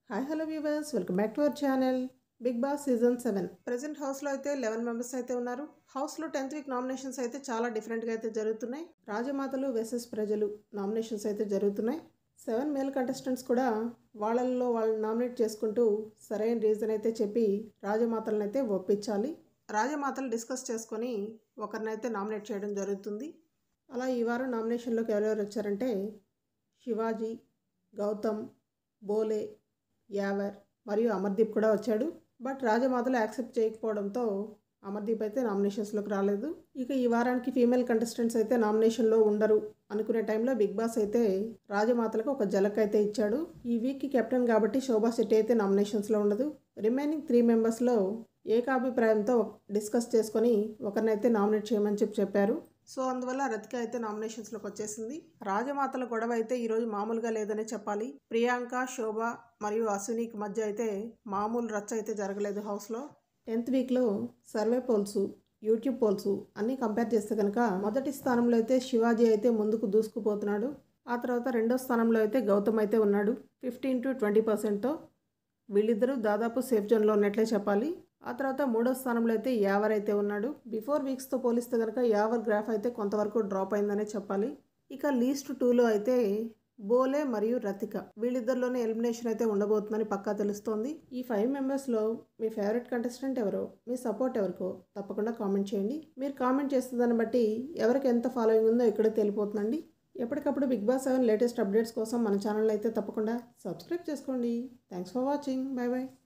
hi hello viewers welcome back to our channel Bigg Boss season seven present హౌస్లో అయితే eleven members అయితే ఉన్నారు హౌస్లో టెన్త్ వీక్ నామినేషన్స్ అయితే చాలా డిఫరెంట్గా అయితే జరుగుతున్నాయి రాజమాతలు వెసెస్ ప్రజలు నామినేషన్స్ అయితే జరుగుతున్నాయి సెవెన్ మేల్ కంటెస్టెంట్స్ కూడా వాళ్ళల్లో వాళ్ళని నామినేట్ చేసుకుంటూ సరైన రీజన్ అయితే చెప్పి రాజమాతలను అయితే ఒప్పించాలి రాజమాతలు డిస్కస్ చేసుకొని ఒకరినైతే నామినేట్ చేయడం జరుగుతుంది అలా ఈ వారం నామినేషన్లోకి ఎవరెవరు వచ్చారంటే శివాజీ గౌతమ్ బోలే యావర్ మరియు అమర్దీప్ కూడా వచ్చాడు బట్ రాజమాతలు యాక్సెప్ట్ చేయకపోవడంతో అమర్దీప్ అయితే నామినేషన్స్లోకి రాలేదు ఇక ఈ వారానికి ఫీమేల్ కంటెస్టెంట్స్ అయితే నామినేషన్లో ఉండరు అనుకునే టైంలో బిగ్ బాస్ అయితే రాజమాతలకు ఒక జలక్ అయితే ఇచ్చాడు ఈ వీక్కి కెప్టెన్ కాబట్టి శోభా శెట్టి అయితే నామినేషన్స్లో ఉండదు రిమైనింగ్ త్రీ మెంబర్స్లో ఏకాభిప్రాయంతో డిస్కస్ చేసుకొని ఒకరినైతే నామినేట్ చేయమని చెప్పి చెప్పారు సో అందువల్ల రతిక అయితే నామినేషన్స్లోకి వచ్చేసింది రాజమాతల గొడవ అయితే ఈరోజు మామూలుగా లేదనే చెప్పాలి ప్రియాంక శోభ మరియు అశ్వినికి మధ్య అయితే మామూలు రచ్చ అయితే జరగలేదు హౌస్లో టెన్త్ వీక్లో సర్వే పోల్స్ యూట్యూబ్ పోల్స్ అన్నీ కంపేర్ చేస్తే కనుక మొదటి స్థానంలో అయితే శివాజీ అయితే ముందుకు దూసుకుపోతున్నాడు ఆ తర్వాత రెండో స్థానంలో అయితే గౌతమ్ అయితే ఉన్నాడు ఫిఫ్టీన్ టు ట్వంటీ పర్సెంట్తో వీళ్ళిద్దరూ దాదాపు సేఫ్ జోన్లో ఉన్నట్లే చెప్పాలి ఆ తర్వాత మూడో స్థానంలో అయితే యావర్ అయితే ఉన్నాడు బిఫోర్ వీక్స్తో పోలిస్తే కనుక యావర్ గ్రాఫ్ అయితే కొంతవరకు డ్రాప్ అయిందనే చెప్పాలి ఇక లీస్ట్ టూలో అయితే బోలే మరియు రతిక వీళ్ళిద్దరిలోనే ఎలిమినేషన్ అయితే ఉండబోతుందని పక్కా తెలుస్తోంది ఈ ఫైవ్ మెంబర్స్లో మీ ఫేవరెట్ కంటెస్టెంట్ ఎవరో మీ సపోర్ట్ ఎవరికో తప్పకుండా కామెంట్ చేయండి మీరు కామెంట్ చేస్తుందని బట్టి ఎవరికి ఎంత ఫాలోయింగ్ ఉందో ఇక్కడే తెలిపోతుందండి ఎప్పటికప్పుడు Bigg Boss seven latest updates కోసం మన ఛానల్ అయితే తప్పకుండా సబ్స్క్రైబ్ చేసుకోండి thanks for watching bye bye